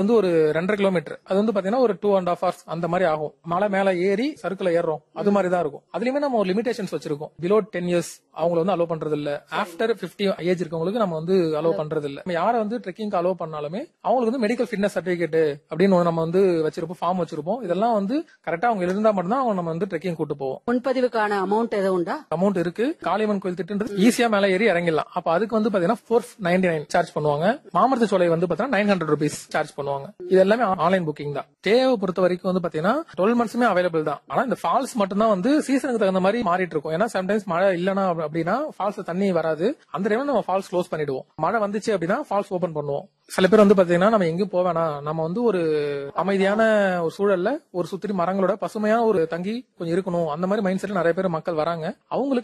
வந்து ஒரு ரெண்டரை கிலோமீட்டர் அது வந்து பாத்தீங்கன்னா ஒரு டூ அண்ட் ஹாஃப் ஹவர்ஸ் அந்த மாதிரி ஆகும் மலை மேல ஏறி சர்க்கிள் ஏறுறோம் அது மாதிரி தான் இருக்கும் அதுலயுமே நம்ம ஒரு லிமிடேஷன்ஸ் வச்சிருக்கோம் பிலோ டென் இயர்ஸ் அவங்கள வந்து அலோவ் பண்றது இல்ல ஆஃப்டர் பிப்டி ஏஜ் இருக்கவங்களுக்கு நம்ம வந்து அலோவ் பண்றது இல்ல நம்ம யாரை வந்து ட்ரெக்கிங் அலோவ் பண்ணாலுமே அவங்களுக்கு வந்து மெடிக்கல் ஃபிட்னஸ் சர்டிபிகேட் அப்படின்னு ஒண்ணு நம்ம வந்து வச்சிருப்போம் ஃபார்ம் வச்சிருப்போம் இதெல்லாம் வந்து கரெக்டா அவங்க இருந்தா மட்டும்தான் அவங்க நம்ம வந்து ட்ரெக்கிங் கூட்டு போவோம் முன்பதிவுக்கான அமௌண்ட் எதுவும் உண்டா அமௌண்ட் இருக்கு காளியம்மன் கோயில் திட்டுன்றது ஈஸியா மேல ஏறி இறங்கிடலாம் அப்ப அதுக்கு வந்து பாத்தீங்கன்னா ஃபோர் நைன்டி நைன் சார்ஜ் பண்ணுவாங்க மாமரத்து சோலை வந்து பாத்தீங்கன்னா நைன் ஹண்ட்ரட் ருபீஸ் சார்ஜ் பண்ணுவாங்க இது எல்லாமே ஆன்லைன் புக்கிங் தான் டேவை பொறுத்த வரைக்கும் வந்து பாத்தீங்கன்னா டுவெல் மந்த்ஸுமே அவைலபிள் தான் ஆனா இந்த ஃபால்ஸ் மட்டும் தான் வந்து சீசனுக்கு தகுந்த மாதிரி மாறிட்டு இருக்கும் ஏன்னா சம்டைம்ஸ் மழை இல்லனா அப்படின்னா ஃபால்ஸ் தண்ணி வராது அந்த டைம்ல நம்ம ஃபால்ஸ் க்ளோஸ் பண்ணிடுவோம் மழை வந்துச்சு அப்படின்னா ஃபால்ஸ் ஓபன் பண்ணுவோம் சில பேர் வந்து பாத்தீங்கன்னா நம்ம எங்கேயும் போவேனா நம்ம வந்து ஒரு அமைதியான ஒரு சூழல்ல ஒரு சுத்தி மரங்களோட பசுமையான ஒரு தங்கி கொஞ்சம் இருக்கணும் அந்த மாதிரி மைண்ட் செட்ல நிறைய பேர் மக்கள் வராங்க அவங்களுக்கு